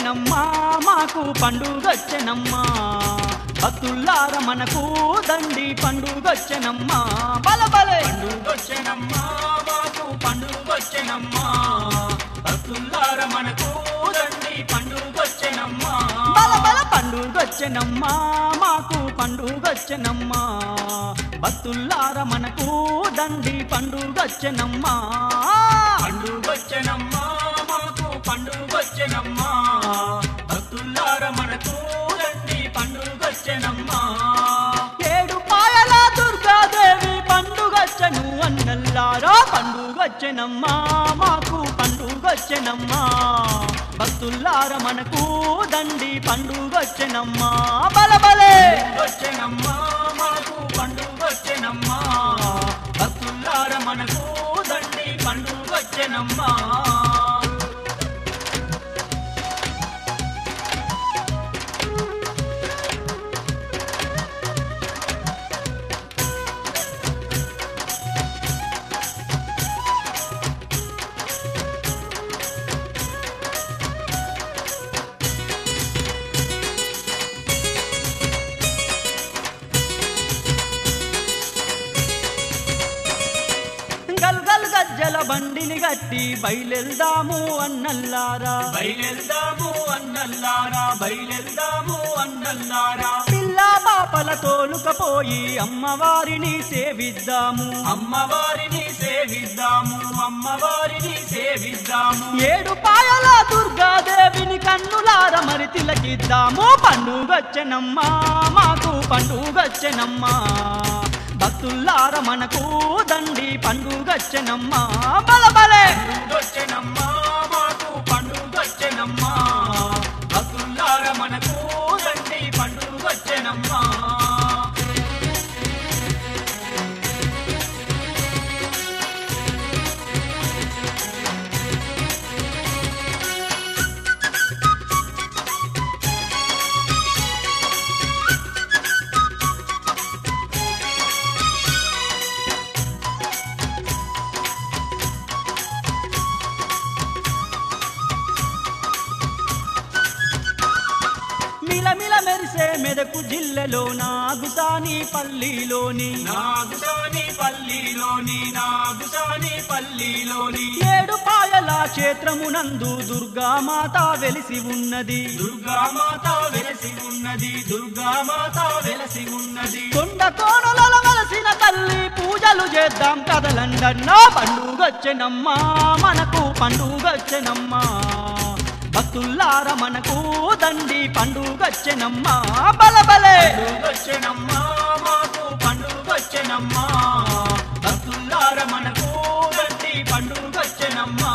వచ్చెనమ్మా మాకు పండుగొచ్చెనమ్మా భక్తుల్లార మనకు దండి పండుగొచ్చెనమ్మా బలబలే పండుగొచ్చెనమ్మా మాకు పండుగొచ్చెనమ్మా భక్తులార మనకు దండి పండుగొచ్చెనమ్మా బలబల పండుగొచ్చెనమ్మా మాకు పండుగొచ్చెనమ్మా భక్తుల్లార మనకు దండి పండుగొచ్చెనమ్మా పండుగొచ్చెనమ్మా మాకు పండుగొచ్చెనమ్మా భక్తులార మనకు దండి పండుగొచ్చెనమ్మా ఏడు పాయల దుర్గాదేవి పండుగొచ్చెను అన్నల్లారా పండుగొచ్చెనమ్మా మాకు పండుగొచ్చెనమ్మా భక్తుల్లార మనకు దండి పండుగొచ్చెనమ్మా బలబలే వచ్చెనమ్మా మాకు పండుగొచ్చెనమ్మా భక్తులార మనకు దండి పండుగొచ్చెనమ్మా గల్ గల్ గజ్జల బండిని గట్టి బయలెల్దాము అన్నల్లారా బయలెల్దాము అన్నల్లారా బయలెల్దాము అన్నల్లారా పిల్ల పాపల తోలుకపోయి అమ్మవారిని సేవిద్దాము అమ్మవారిని సేవిద్దాము అమ్మవారిని సేవిద్దాము ఏడు పాయల దుర్గాదేవిని కన్నులార మరి తిలకిద్దాము పండుగొచ్చెనమ్మా మాకు పండుగొచ్చెనమ్మా భక్తుల్లార మనకు దండి పండుగొచ్చెనమ్మా బలబలే పండుగొచ్చెనమ్మా మాకు పండుగొచ్చెనమ్మా భక్తులార మనకు దండి పండుగొచ్చెనమ్మా మిలమిల మెరిసే మెదకు జిల్లెలో నాగుతాని పల్లిలోని నాగుసాని పల్లిలోని నాగుసాని పల్లిలోని ఏడు పాయల క్షేత్రమునందు దుర్గామాత వెలిసి ఉన్నది దుర్గామాత వెలసి ఉన్నది దుర్గామాత వెలసి ఉన్నది కొండ కోణలలో వెలసిన తల్లి పూజలు చేద్దాం కదలండన్నా పండుగొచ్చెనమ్మా మనకు పండుగొచ్చెనమ్మా భక్తుల్లార మనకు దండి పండుగొచ్చెనమ్మా బలబలే పండుగొచ్చెనమ్మా మాకు పండుగొచ్చెనమ్మా భక్తులార మనకు దండి పండుగొచ్చెనమ్మా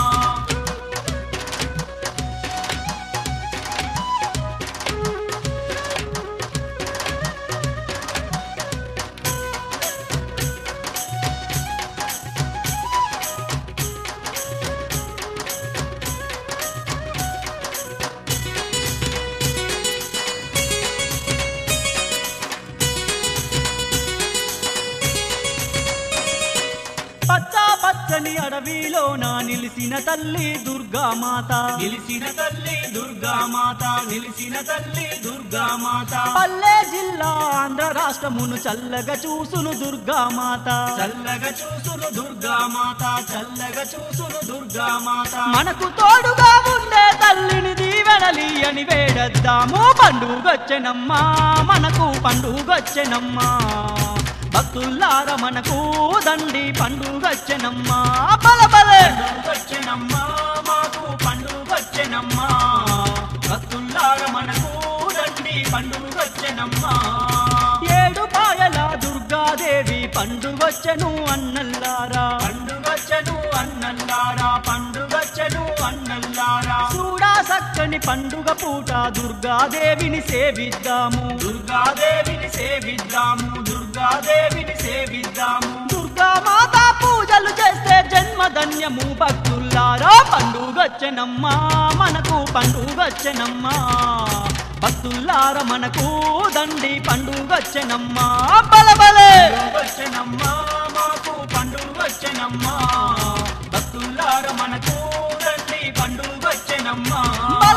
పచ్చా పచ్చని అడవిలో నా నిలిసిన తల్లి దుర్గామాత నిలిసిన తల్లి దుర్గామాత నిలిసిన తల్లి దుర్గామాత పల్లె జిల్లా ఆంధ్ర రాష్ట్రమును చల్లగా చూసును దుర్గామాత చల్లగా చూసును దుర్గామాత చల్లగా చూసును దుర్గామాత మనకు తోడుగా ఉండే తల్లిని దీవెనలి అని వేడద్దాము పండుగొచ్చెనమ్మా మనకు పండుగొచ్చెనమ్మా భక్తుల్లార మనకు దండి పండుగొచ్చెనమ్మా బలబలే పండుగొచ్చెనమ్మా మాకు పండుగొచ్చెనమ్మా భక్తులార మనకు దండి పండుగొచ్చెనమ్మా ఏడు పాయల దుర్గాదేవి పండుగొచ్చెను అన్నల్లారా పండుగొచ్చెను అన్నల్లారా పండుగొచ్చెను అన్నల్లారా చూడా చక్కని పండుగ పూట దుర్గాదేవిని సేవిద్దాము దుర్గాదేవిని సేవిద్దాము దుర్గాదేవిని సేవిద్దాము దుర్గామాత పూజలు చేస్తే జన్మధన్యము భక్తుల్లారా పండుగొచ్చెనమ్మా మనకు పండుగొచ్చెనమ్మా భక్తుల్లార మనకు దండి పండుగొచ్చెనమ్మా బలబలే వచ్చెనమ్మా మాకు పండుగొచ్చెనమ్మా భక్తులార మనకు రండి పండుగొచ్చెనమ్మా బలబల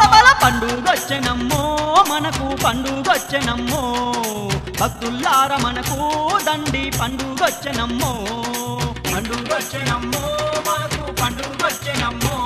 పండుగొచ్చెనమ్మో మనకు పండుగొచ్చెనమ్మో భక్తుల్లార మనకు దండి పండుగొచ్చెనమ్మో పండుగొచ్చెనమ్మో మనకు పండుగొచ్చెనమ్మో